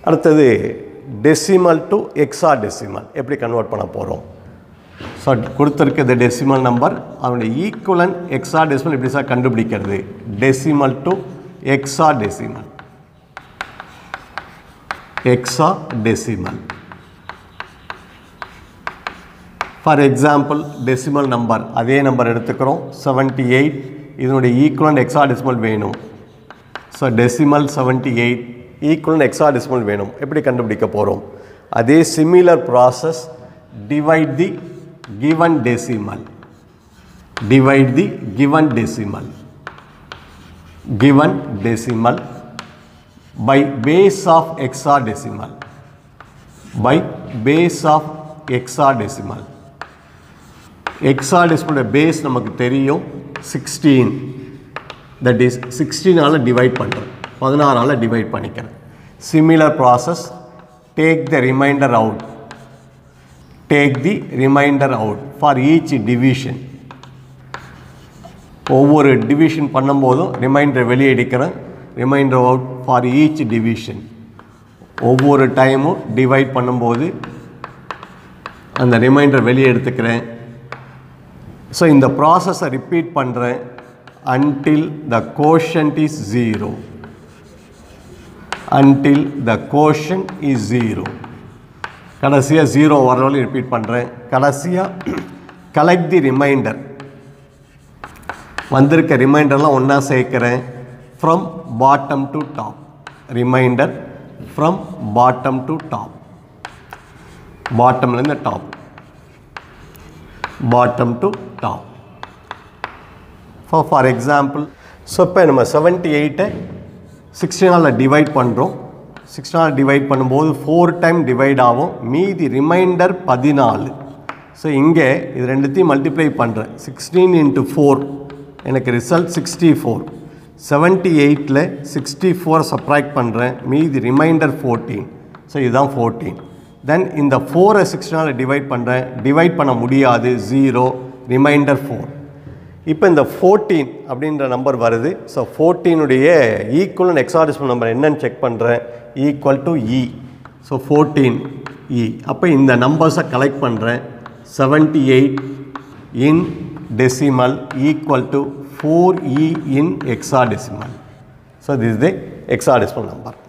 அடுத்தது decimal to hexadecimal எப்படி convert பண்ண போகிறோம் ஸோ கொடுத்துருக்க இந்த டெசிமல் நம்பர் அவனுடைய ஈக்குவலன் எக்ஸா டெசிமல் எப்படி சார் கண்டுபிடிக்கிறது decimal to hexadecimal hexadecimal for example decimal number அதே நம்பர் எடுத்துக்கிறோம் செவன்ட்டி எயிட் இதனுடைய ஈக்குவலன் எக்ஸா டெசிமல் வேணும் so decimal seventy eight equivalent hexadecimal வேணும் எப்படி கண்டுபிடிக்க போகிறோம் அதே similar process divide the given decimal divide the given decimal given decimal by base of hexadecimal by base of hexadecimal hexadecimal base நமக்கு தெரியும் sixteen that is சிக்ஸ்டீனால் divide பண்ணுறேன் பதினாறால் டிவைட் பண்ணிக்கிறேன் similar process take the remainder out take the remainder out for each division ஒவ்வொரு division பண்ணும்போதும் remainder வெளியே எடுக்கிறேன் remainder out for each division ஒவ்வொரு டைமும் டிவைட் பண்ணும்போது அந்த ரிமைண்டர் வெளியே எடுத்துக்கிறேன் ஸோ இந்த ப்ராசஸை ரிப்பீட் பண்ணுறேன் until the quotient is 0 until the quotient is 0 கடைசியாக ஜீரோ வர வரையும் ரிப்பீட் பண்ணுறேன் கடைசியாக கலெக்ட் தி ரிமைண்டர் வந்திருக்க ரிமைண்டர்லாம் ஒன்றா சேர்க்குறேன் from bottom to top remainder from bottom to top பாட்டம்லேருந்து top bottom to top so for example so இப்போ நம்ம செவன்ட்டி எயிட்டை சிக்ஸ்டீனால் டிவைட் பண்ணுறோம் சிக்ஸ்டீனால் டிவைட் பண்ணும்போது ஃபோர் டைம் டிவைட் ஆகும் மீதி ரிமைண்டர் பதினாலு ஸோ இங்கே இது ரெண்டுத்தையும் மல்டிப்ளை பண்ணுறேன் சிக்ஸ்டீன் இன்ட்டு ஃபோர் எனக்கு ரிசல்ட் சிக்ஸ்டி ஃபோர் செவன்ட்டி எயிட்டில் சிக்ஸ்டி ஃபோர் சப்ராக்ட் பண்ணுறேன் மீதி ரிமைண்டர் ஃபோர்டீன் ஸோ இதுதான் ஃபோர்டீன் தென் இந்த ஃபோரை சிக்ஸ்டீனால் டிவைட் பண்ணுறேன் டிவைட் பண்ண முடியாது ஜீரோ ரிமைண்டர் ஃபோர் இப்போ இந்த ஃபோர்டீன் அப்படின்ற நம்பர் வருது ஸோ ஃபோர்டீனுடைய ஈக்குவல் எக்ஸாடிஸ்மல் நம்பர் என்னன்னு செக் பண்ணுறேன் equal to E so fourteen E அப்போ இந்த நம்பர்ஸை கலெக்ட் பண்ணுறேன் seventy eight in decimal equal to four E in hexadecimal so this the hexadecimal number